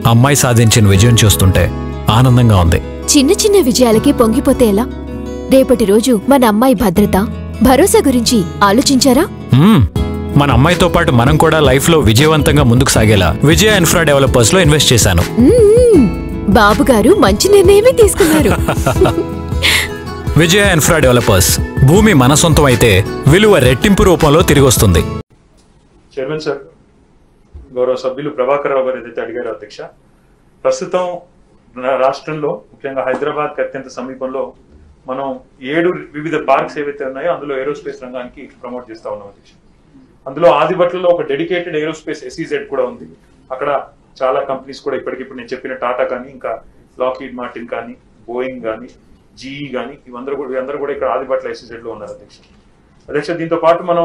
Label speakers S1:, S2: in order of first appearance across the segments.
S1: అమ్మాయి సాధించిన విజయం చూస్తుంటే ఆనందంగా ఉంది
S2: చిన్న చిన్న విజయాలకి పొంగిపోతే ఎలా రేపటి రోజు మన అమ్మాయి భద్రత భరోసా గురించి ఆలోచించారా
S1: మ్మ్. మన అమ్మాయితో పాటు మనం కూడా లైఫ్లో విజయవంతంగా ముందుకు సాగేలా విజయ ఇన్ఫ్రా డెవలపర్స్ లో ఇన్వెస్ట్ చేశాను
S2: మ్మ్. బాబు గారు మంచి నిర్ణయమే తీసుకున్నారు
S1: విజయ ఇన్ఫ్రా డెవలపర్స్ భూమి మన సొంతం అయితే విలువ రెట్టింపు రూపంలో తిరిగి వస్తుంది
S3: చైర్మన్ సార్ గౌరవ సభ్యులు ప్రభాకర్ రావు గారు ఏదైతే అడిగారో అధ్యక్ష ప్రస్తుతం నా రాష్ట్రంలో ముఖ్యంగా హైదరాబాద్ అత్యంత సమీపంలో మనం ఏడు వివిధ పార్క్స్ ఏవైతే ఉన్నాయో అందులో ఏరోస్పేస్ రంగానికి ప్రమోట్ చేస్తా ఉన్నాం అధ్యక్ష అందులో ఆదిబట్లలో ఒక డెడికేటెడ్ ఏరోస్పేస్ ఎస్ఈజెడ్ కూడా ఉంది అక్కడ చాలా కంపెనీస్ కూడా ఇప్పటికిప్పుడు నేను చెప్పిన టాటా కానీ ఇంకా లాకీడ్ మార్టిన్ కానీ బోయింగ్ కానీ జీఈ కానీ ఇవందరూ కూడా వీరందరూ కూడా ఇక్కడ ఆదిబట్ల ఎస్ఈజెడ్ లో ఉన్నారు అధ్యక్ష అధ్యక్ష దీంతో పాటు మనం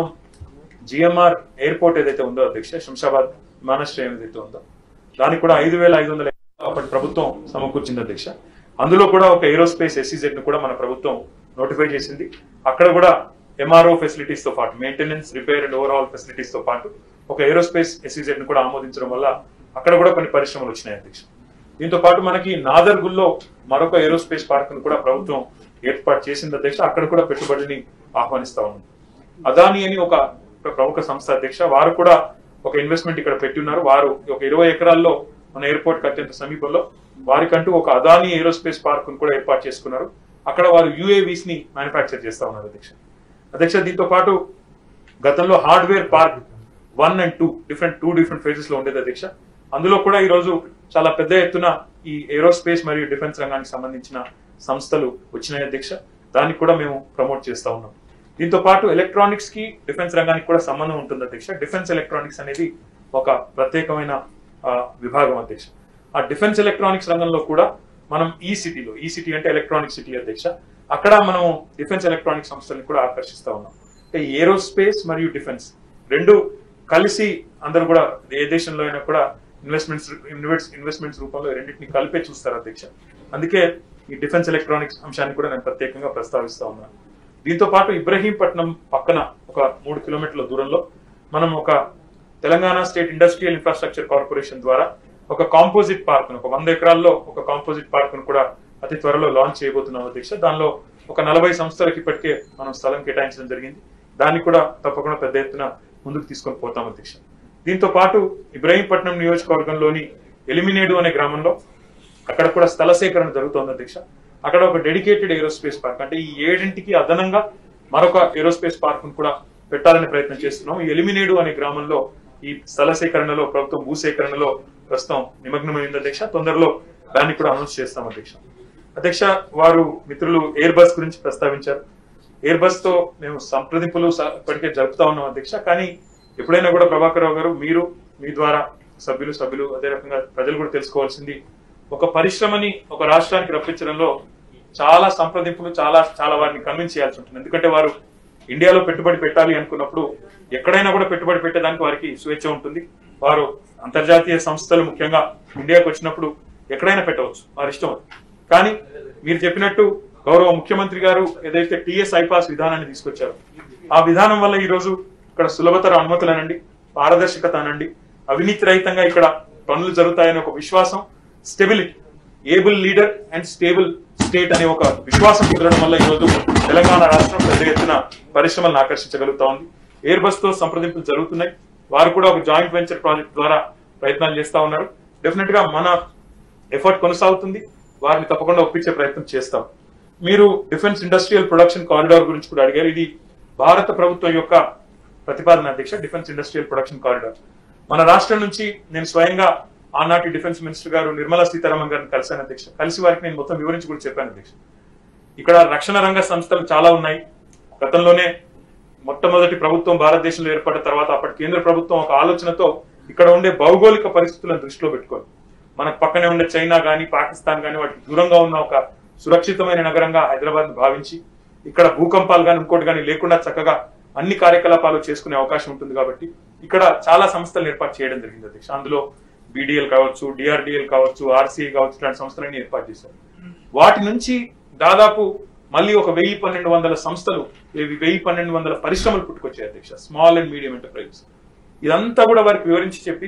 S3: జిఎంఆర్ ఎయిర్పోర్ట్ ఏదైతే ఉందో అధ్యక్ష శంషాబాద్ విమానాశ్రయం ఏదైతే ఉందో దానికి కూడా ఐదు వేల ఐదు వందల అప్పటి ప్రభుత్వం సమకూర్చింది అధ్యక్ష అందులో కూడా ఒక ఏరోస్పేస్ ఎస్ఈజెడ్ ను కూడా మన ప్రభుత్వం నోటిఫై చేసింది అక్కడ కూడా ఎంఆర్ఓ ఫెసిలిటీస్ తో పాటు maintenance repair and overhaul facilities తో పాటు ఒక ఏరోస్పేస్ ఎస్ఈజెడ్ ను కూడా ఆమోదించడం వల్ల అక్కడ కూడా కొన్ని పరిశ్రమలు వచ్చినాయి అధ్యక్ష దీంతో పాటు మనకి నాదర్గుల్లో మరొక ఏరోస్పేస్ పార్క్ ను కూడా ప్రభుత్వం ఏర్పాటు చేసింది అధ్యక్ష అక్కడ కూడా పెట్టుబడిని ఆహ్వానిస్తా ఉంది అదాని అని ఒక ప్రముఖ సంస్థ అధ్యక్ష వారు కూడా ఒక ఇన్వెస్ట్మెంట్ ఇక్కడ పెట్టి ఉన్నారు వారు ఒక ఇరవై ఎకరాల్లో మన ఎయిర్పోర్ట్ కి అత్యంత సమీపంలో వారికంటూ ఒక అదాని ఏరోస్పేస్ పార్క్ కూడా ఏర్పాటు చేసుకున్నారు అక్కడ వారు యూఏవీస్ ని మ్యానుఫ్యాక్చర్ చేస్తా ఉన్నారు అధ్యక్ష అధ్యక్ష దీంతో పాటు గతంలో hardware park one and two different two different phases లో ఉండేది అధ్యక్ష అందులో కూడా ఈ రోజు చాలా పెద్ద ఎత్తున ఈ ఏరోస్పేస్ మరియు డిఫెన్స్ రంగానికి సంబంధించిన సంస్థలు వచ్చినాయి అధ్యక్ష దానికి కూడా మేము ప్రమోట్ చేస్తా ఉన్నాం దీంతో పాటు ఎలక్ట్రానిక్స్ కి డిఫెన్స్ రంగానికి కూడా సంబంధం ఉంటుంది అధ్యక్ష డిఫెన్స్ ఎలక్ట్రానిక్స్ అనేది ఒక ప్రత్యేకమైన ఆ, విభాగం అధ్యక్ష ఆ డిఫెన్స్ ఎలక్ట్రానిక్స్ రంగంలో కూడా మనం ఈ సిటీలో ఈ సిటీ అంటే ఎలక్ట్రానిక్ సిటీ అధ్యక్ష అక్కడ మనం డిఫెన్స్ ఎలక్ట్రానిక్ సంస్థల్ని కూడా ఆకర్షిస్తా ఉన్నాం అంటే ఏరోస్పేస్ మరియు డిఫెన్స్ రెండు కలిసి అందరూ కూడా ఏ దేశంలో అయినా కూడా ఇన్వెస్ట్మెంట్స్ ఇన్వెస్ట్మెంట్స్ రూపంలో ఈ రెండింటిని కలిపే చూస్తారు అధ్యక్ష అందుకే ఈ డిఫెన్స్ ఎలక్ట్రానిక్స్ అంశాన్ని కూడా నేను ప్రత్యేకంగా ప్రస్తావిస్తా ఉన్నాను దీంతో పాటు ఇబ్రహీంపట్నం పక్కన ఒక మూడు కిలోమీటర్ల దూరంలో మనం ఒక Telangana state industrial infrastructure corporation ద్వారా ఒక కాంపోజిట్ పార్క్ ఒక వంద ఎకరాల్లో ఒక కాంపోజిట్ పార్క్ కూడా అతి త్వరలో లాంచ్ చేయబోతున్నాం అధ్యక్ష దానిలో ఒక నలభై సంస్థలకు ఇప్పటికే మనం స్థలం కేటాయించడం జరిగింది దాన్ని కూడా తప్పకుండా పెద్ద ఎత్తున ముందుకు తీసుకొని పోతాం అధ్యక్ష దీంతో పాటు ఇబ్రహీంపట్నం నియోజకవర్గంలోని ఎలిమినేడు అనే గ్రామంలో అక్కడ కూడా స్థల సేకరణ జరుగుతోంది అధ్యక్ష అక్కడ ఒక డెడికేటెడ్ ఏరోస్పేస్ పార్క్ అంటే ఈ ఏడింటికి అదనంగా మరొక ఏరోస్పేస్ పార్క్ కూడా పెట్టాలని ప్రయత్నం చేస్తున్నాం ఈ ఎలిమినేడు అనే గ్రామంలో ఈ స్థల సేకరణలో ప్రభుత్వం భూ సేకరణలో ప్రస్తుతం నిమగ్నమైంది అధ్యక్ష తొందరలో దాన్ని కూడా అనౌన్స్ చేస్తాం అధ్యక్ష అధ్యక్ష వారు మిత్రులు ఎయిర్ బస్ గురించి ప్రస్తావించారు ఎయిర్ బస్ తో మేము సంప్రదింపులు స- ఇప్పటికే జరుపుతా ఉన్నాం అధ్యక్ష కానీ ఎప్పుడైనా కూడా ప్రభాకర్ రావు గారు మీరు మీ ద్వారా సభ్యులు సభ్యులు అదే రకంగా ప్రజలు కూడా తెలుసుకోవాల్సింది ఒక పరిశ్రమని ఒక రాష్ట్రానికి రప్పించడంలో చాలా సంప్రదింపులు చాలా చాలా వారిని కన్విన్స్ చేయాల్సి ఉంటుంది ఎందుకంటే వారు ఇండియాలో పెట్టుబడి పెట్టాలి అనుకున్నప్పుడు ఎక్కడైనా కూడా పెట్టుబడి పెట్టేదానికి వారికి స్వేచ్ఛ ఉంటుంది వారు అంతర్జాతీయ సంస్థలు ముఖ్యంగా ఇండియాకి వచ్చినప్పుడు ఎక్కడైనా పెట్టవచ్చు వారి ఇష్టం అది కానీ మీరు చెప్పినట్టు గౌరవ ముఖ్యమంత్రి గారు ఏదైతే టిఎస్ ఐపాస్ విధానాన్ని తీసుకొచ్చారో ఆ విధానం వల్ల ఈ రోజు ఇక్కడ సులభతర అనుమతులు అనండి పారదర్శకత అనండి అవినీతి రహితంగా ఇక్కడ పనులు జరుగుతాయనే ఒక విశ్వాసం stability able leader and stable state అనే ఒక విశ్వాసం కుదరడం వల్ల ఈ రోజు తెలంగాణ రాష్ట్రం పెద్ద ఎత్తున పరిశ్రమలను ఆకర్షించగలుగుతా ఉంది ఎయిర్ బస్ తో సంప్రదింపులు జరుగుతున్నాయి వారు కూడా ఒక జాయింట్ వెంచర్ ప్రాజెక్ట్ ద్వారా ప్రయత్నాలు చేస్తా ఉన్నారు డెఫినెట్ గా మన ఎఫర్ట్ కొనసాగుతుంది వారిని తప్పకుండా ఒప్పించే ప్రయత్నం చేస్తాం మీరు డిఫెన్స్ ఇండస్ట్రియల్ ప్రొడక్షన్ కారిడార్ గురించి కూడా అడిగారు ఇది భారత ప్రభుత్వం యొక్క ప్రతిపాదన అధ్యక్ష డిఫెన్స్ ఇండస్ట్రియల్ ప్రొడక్షన్ కారిడార్ మన రాష్ట్రం నుంచి నేను స్వయంగా ఆనాటి డిఫెన్స్ మినిస్టర్ గారు నిర్మలా సీతారామన్ గారిని కలిశాను అధ్యక్ష కలిసి వారికి నేను మొత్తం వివరించి కూడా చెప్పాను అధ్యక్ష ఇక్కడ రక్షణ రంగ సంస్థలు చాలా ఉన్నాయి గతంలోనే మొట్టమొదటి ప్రభుత్వం భారతదేశంలో ఏర్పడిన తర్వాత అప్పటి కేంద్ర ప్రభుత్వం ఒక ఆలోచనతో ఇక్కడ ఉండే భౌగోళిక పరిస్థితులను దృష్టిలో పెట్టుకొని మనకు పక్కనే ఉండే చైనా గాని పాకిస్తాన్ గాని వాటికి దూరంగా ఉన్న ఒక సురక్షితమైన నగరంగా హైదరాబాద్ భావించి ఇక్కడ భూకంపాలు గాని ఇంకోటి గాని లేకుండా చక్కగా అన్ని కార్యకలాపాలు చేసుకునే అవకాశం ఉంటుంది కాబట్టి ఇక్కడ చాలా సంస్థలు ఏర్పాటు చేయడం జరిగింది అధ్యక్ష అందులో బీడీఎల్ కావచ్చు డిఆర్డిఎల్ కావచ్చు ఆర్సీఐ కావచ్చు ఇలాంటి సంస్థలన్నీ ఏర్పాటు చేశారు వాటి నుంచి దాదాపు మళ్ళీ ఒక వెయ్యి పన్నెండు వందల సంస్థలు ఇవి వెయ్యి పన్నెండు వందల పరిశ్రమలు పుట్టుకొచ్చాయి అధ్యక్ష స్మాల్ అండ్ మీడియం ఎంటర్ప్రైజెస్ ఇదంతా కూడా వారికి వివరించి చెప్పి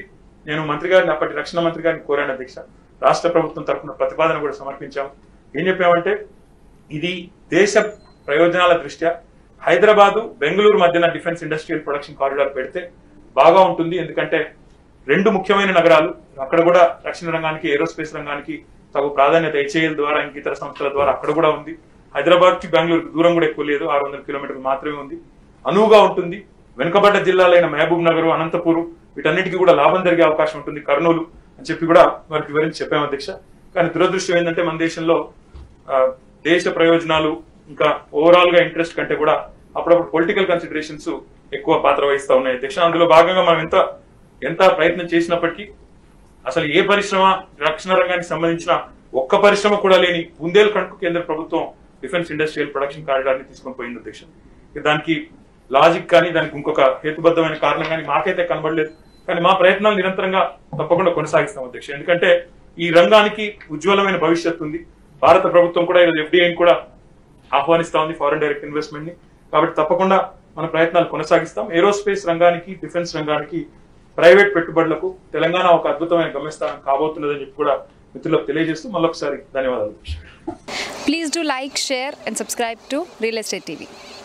S3: నేను మంత్రి గారిని అప్పటి రక్షణ మంత్రి గారిని కోరాను అధ్యక్ష రాష్ట్ర ప్రభుత్వం తరఫున ప్రతిపాదన కూడా సమర్పించాము ఏం చెప్పామంటే ఇది దేశ ప్రయోజనాల దృష్ట్యా హైదరాబాదు బెంగళూరు మధ్యన డిఫెన్స్ ఇండస్ట్రియల్ ప్రొడక్షన్ కారిడార్ పెడితే బాగా ఉంటుంది ఎందుకంటే రెండు ముఖ్యమైన నగరాలు అక్కడ కూడా రక్షణ రంగానికి ఏరోస్పేస్ రంగానికి తగు ప్రాధాన్యత హెచ్ఏఎల్ ద్వారా ఇంక ఇతర సంస్థల ద్వారా అక్కడ కూడా ఉంది హైదరాబాద్ కి బెంగళూరు దూరం కూడా ఎక్కువ లేదు ఆరు వందల కిలోమీటర్లు మాత్రమే ఉంది అనువుగా ఉంటుంది వెనుకబడ్డ జిల్లాలైన మహబూబ్ నగర్ అనంతపూర్ వీటన్నిటికీ కూడా లాభం జరిగే అవకాశం ఉంటుంది కర్నూలు అని చెప్పి కూడా వారికి వివరించి చెప్పాము అధ్యక్ష కానీ దురదృష్టం ఏంటంటే మన దేశంలో ఆ, దేశ ప్రయోజనాలు ఇంకా ఓవరాల్ గా ఇంట్రెస్ట్ కంటే కూడా అప్పుడప్పుడు పొలిటికల్ కన్సిడరేషన్స్ ఎక్కువ పాత్ర వహిస్తా ఉన్నాయి అధ్యక్ష అందులో భాగంగా మనం ఎంత ఎంత ప్రయత్నం చేసినప్పటికీ అసలు ఏ పరిశ్రమ రక్షణ రంగానికి సంబంధించిన ఒక్క పరిశ్రమ కూడా లేని బుందేల్ఖండ్కు కేంద్ర ప్రభుత్వం డిఫెన్స్ ఇండస్ట్రియల్ ప్రొడక్షన్ కారిడార్ ని తీసుకొని పోయింది అధ్యక్ష ఇక దానికి లాజిక్ కానీ దానికి ఇంకొక హేతుబద్ధమైన కారణం కానీ మాకైతే కనబడలేదు కానీ మా ప్రయత్నాలు నిరంతరంగా తప్పకుండా కొనసాగిస్తాం అధ్యక్ష ఎందుకంటే ఈ రంగానికి ఉజ్వలమైన భవిష్యత్తు ఉంది భారత ప్రభుత్వం కూడా ఈరోజు ఎఫ్డీఐని కూడా ఆహ్వానిస్తా ఉంది ఫారెన్ డైరెక్ట్ ఇన్వెస్ట్మెంట్ ని కాబట్టి తప్పకుండా మన ప్రయత్నాలు కొనసాగిస్తాం ఏరోస్పేస్ రంగానికి డిఫెన్స్ రంగానికి ప్రైవేట్ పెట్టుబడులకు తెలంగాణ ఒక అద్భుతమైన గమ్యస్థానం కాబోతున్నదని చెప్పి కూడా మిత్రులకు తెలియజేస్తూ మళ్ళొకసారి ధన్యవాదాలు
S4: Please do like, share, and subscribe to Real Estate TV.